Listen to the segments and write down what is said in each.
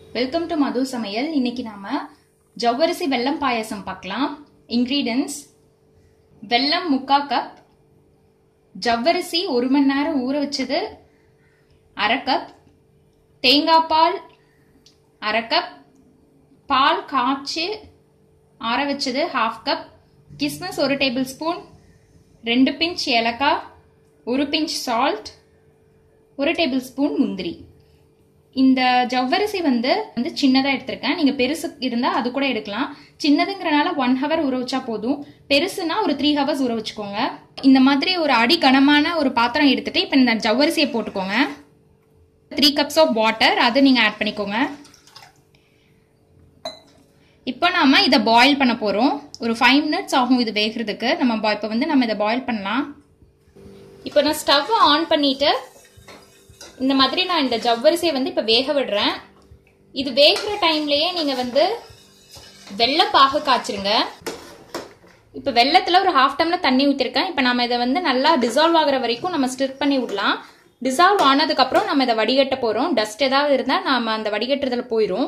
welcome to மது சமையல் இன்னைக்கு நாம ஜவ்வரிசி வெல்லம் பாயாசம் பார்க்கலாம் இன்கிரீடியன்ஸ் வெல்லம் முக்கா கப் ஜவ்வரிசி ஒரு மணி நேரம் ஊற வச்சது அரை கப் தேங்காய் பால் அரை கப் பால் காய்ச்சி ஆற வச்சது ஹாஃப் கப் கிஸ்மிஸ் ஒரு டேபிள் ஸ்பூன் ரெண்டு பிஞ்ச் ஏலக்காய் ஒரு பிஞ்ச் சால்ட் ஒரு டேபிள் ஸ்பூன் முந்திரி இந்த ஜவ்வரிசி வந்து வந்து சின்னதாக எடுத்திருக்கேன் நீங்கள் பெருசு இருந்தால் அது கூட எடுக்கலாம் சின்னதுங்கிறனால ஒன் ஹவர் ஊற வச்சா போதும் பெருசுனா ஒரு த்ரீ ஹவர்ஸ் ஊற வச்சுக்கோங்க இந்த மாதிரி ஒரு அடி கனமான ஒரு பாத்திரம் எடுத்துட்டு இப்போ இந்த ஜவ்வரிசியை போட்டுக்கோங்க த்ரீ கப்ஸ் ஆஃப் வாட்டர் அதை நீங்கள் ஆட் பண்ணிக்கோங்க இப்போ நாம இதை பாயில் பண்ண போகிறோம் ஒரு ஃபைவ் மினிட்ஸ் ஆகும் இது வேகிறதுக்கு நம்ம இப்போ வந்து நம்ம இதை பாயில் பண்ணலாம் இப்போ நான் ஸ்டவ் ஆன் பண்ணிட்டு இந்த மாதிரி நான் இந்த ஜவ்வரிசியை வந்து இப்போ வேக விடுறேன் இது வேகிற டைம்லயே நீங்க வந்து வெள்ளை பாகு காய்ச்சிருங்க இப்போ வெள்ளத்தில் ஒரு ஹாஃப் டம்ளர் தண்ணி ஊற்றிருக்கேன் இப்போ நம்ம இதை வந்து நல்லா டிசால்வ் ஆகுற வரைக்கும் நம்ம ஸ்டிர் பண்ணி விடலாம் டிசால்வ் ஆனதுக்கப்புறம் நம்ம இதை வடிகட்ட போகிறோம் டஸ்ட் ஏதாவது இருந்தால் நாம் அந்த வடிகட்டுறதுல போயிடும்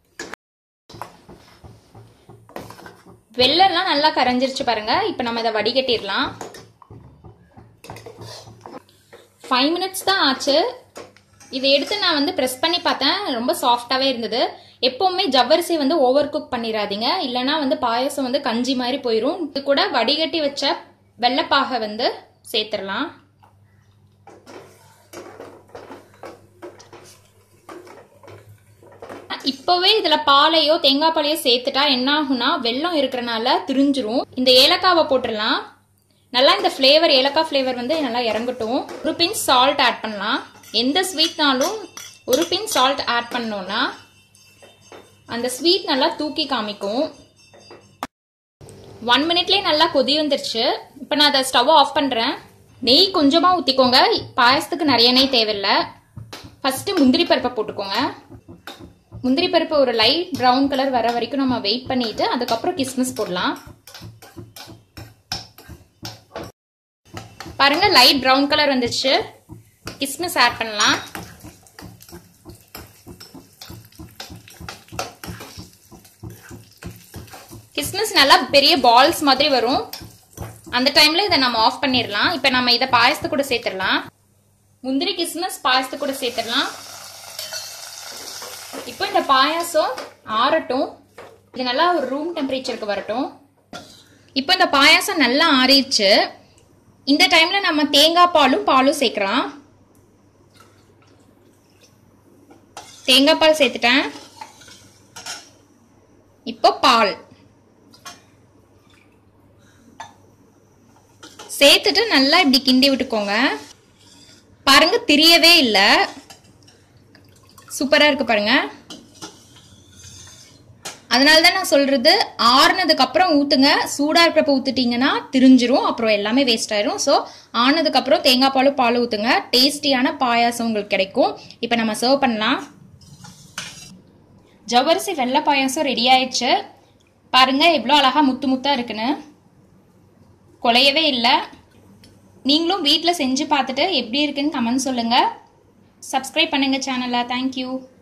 வெள்ளம்லாம் நல்லா கரைஞ்சிருச்சு பாருங்க இப்போ நம்ம இதை வடிகட்டிடலாம் ஃபைவ் மினிட்ஸ் தான் ஆச்சு இதை எடுத்து நான் வந்து ப்ரெஸ் பண்ணி பார்த்தேன் ரொம்ப சாஃப்டாகவே இருந்தது எப்போவுமே ஜவ்வரிசி வந்து ஓவர் குக் பண்ணிடாதீங்க இல்லைனா வந்து பாயசம் வந்து கஞ்சி மாதிரி போயிடும் இது கூட வடிகட்டி வச்ச வெள்ளைப்பாகை வந்து சேர்த்துடலாம் இப்போவே இதில் பாலையோ தேங்காய் பாலையோ சேர்த்துட்டா என்ன ஆகும்னா வெள்ளம் இருக்கிறனால திரிஞ்சிரும் இந்த ஏலக்காவை போட்டுடலாம் நல்லா இந்த ஃப்ளேவர் ஏலக்காய் ஃப்ளேவர் வந்து நல்லா இறங்கட்டும் ஒரு பிஞ்ச் சால்ட் ஆட் பண்ணலாம் எந்த ஸ்வீட்னாலும் ஒரு பின் சால்ட் ஆட் பண்ணோம்னா அந்த ஸ்வீட் நல்லா தூக்கி காமிக்கும் ஒன் மினிட்லேயே நல்லா கொதி வந்துருச்சு இப்போ நான் அதை ஸ்டவ் ஆஃப் பண்ணுறேன் நெய் கொஞ்சமாக ஊற்றிக்கோங்க பாயசத்துக்கு நிறைய நெய் தேவையில்லை ஃபஸ்ட்டு முந்திரி பருப்பை போட்டுக்கோங்க முந்திரி பருப்பு ஒரு லைட் ப்ரௌன் கலர் வர வரைக்கும் நம்ம வெயிட் பண்ணிட்டு அதுக்கப்புறம் கிஸ்மிஸ் போடலாம் பாருங்க லைட் ப்ரௌன் கலர் வந்துச்சு கிஸ்மிஸ் ஆட் பண்ணலாம் கிஸ்மிஸ் நல்லா பெரிய பால்ஸ் மாதிரி வரும் அந்த டைம்ல இதை நம்ம ஆஃப் பண்ணிடலாம் இப்போ நம்ம இதை பாயசத்து கூட சேர்த்துடலாம் முந்திரி கிஸ்மிஸ் பாயசத்து கூட சேர்த்துடலாம் இப்போ இந்த பாயாசம் ஆறட்டும் இது நல்லா ஒரு ரூம் டெம்பரேச்சருக்கு வரட்டும் இப்போ இந்த பாயாசம் நல்லா ஆறிடுச்சு இந்த டைம்ல நம்ம தேங்காய் பாலும் பாலும் சேர்க்கலாம் தேங்காய் பால் சேர்த்துட்டேன் இப்போ பால் சேர்த்துட்டு நல்லா இப்படி கிண்டி விட்டுக்கோங்க பாருங்க தெரியவே இல்லை சூப்பராக இருக்கு பாருங்க அதனால தான் நான் சொல்றது ஆறுனதுக்கு அப்புறம் ஊத்துங்க சூடா இருக்கிறப்ப ஊத்துட்டீங்கன்னா திரிஞ்சிரும் அப்புறம் எல்லாமே வேஸ்ட் ஆயிரும் ஸோ ஆனதுக்கு அப்புறம் தேங்காய் பாலும் பால் ஊத்துங்க டேஸ்டியான பாயாசம் உங்களுக்கு கிடைக்கும் இப்போ நம்ம சர்வ் பண்ணலாம் ஜவ்வரிசி வெள்ளை பாயாசம் ரெடி ஆயிடுச்சு பாருங்க எவ்வளோ அழகா முத்து முத்தா இருக்குன்னு குலையவே இல்லை நீங்களும் வீட்டில் செஞ்சு பார்த்துட்டு எப்படி இருக்குன்னு கமெண்ட் சொல்லுங்க சப்ஸ்கிரைப் பண்ணுங்க சேனலை தேங்க்யூ